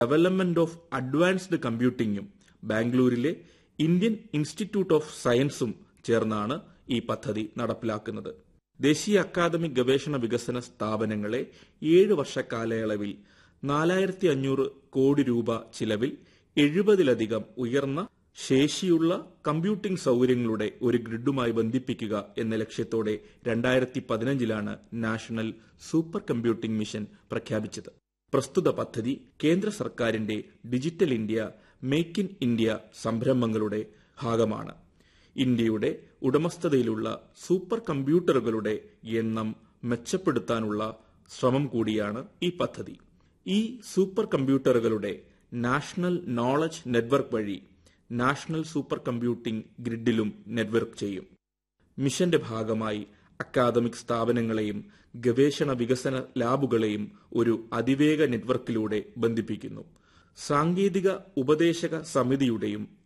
development of advanced കമ്പ്യൂട്ടിംഗും ബാംഗ്ലൂരിലെ Indian institute of സയൻസും ചേർന്നാണ് ഈ പദ്ധതി നടപ്പിലാക്കുന്നത് ദേശീയ അക്കാദമിക് ഗവേഷണ വികസന സ്ഥാപനങ്ങളെ ഏഴ് വർഷ കാലയളവിൽ നാലായിരത്തി അഞ്ഞൂറ് കോടി രൂപ ചിലവിൽ എഴുപതിലധികം ഉയർന്ന ശേഷിയുള്ള കമ്പ്യൂട്ടിംഗ് സൗകര്യങ്ങളുടെ ഒരു ഗ്രിഡുമായി ബന്ധിപ്പിക്കുക എന്ന ലക്ഷ്യത്തോടെ രണ്ടായിരത്തി പതിനഞ്ചിലാണ് നാഷണൽ സൂപ്പർ കമ്പ്യൂട്ടിംഗ് മിഷൻ പ്രഖ്യാപിച്ചത് പ്രസ്തുത പദ്ധതി കേന്ദ്ര സർക്കാരിന്റെ digital India make in India സംരംഭങ്ങളുടെ ഭാഗമാണ് ഇന്ത്യയുടെ ഉടമസ്ഥതയിലുള്ള സൂപ്പർ കമ്പ്യൂട്ടറുകളുടെ എണ്ണം മെച്ചപ്പെടുത്താനുള്ള ശ്രമം കൂടിയാണ് ഈ പദ്ധതി ഈ സൂപ്പർ കമ്പ്യൂട്ടറുകളുടെ നാഷണൽ നോളജ് നെറ്റ്വർക്ക് വഴി നാഷണൽ സൂപ്പർ കമ്പ്യൂട്ടിംഗ് ഗ്രിഡിലും നെറ്റ്വർക്ക് ചെയ്യും മിഷന്റെ ഭാഗമായി അക്കാദമിക് സ്ഥാപനങ്ങളെയും ഗവേഷണ വികസന ലാബുകളെയും ഒരു അതിവേഗ നെറ്റ്വർക്കിലൂടെ ബന്ധിപ്പിക്കുന്നു സാങ്കേതിക ഉപദേശക സമിതിയുടെയും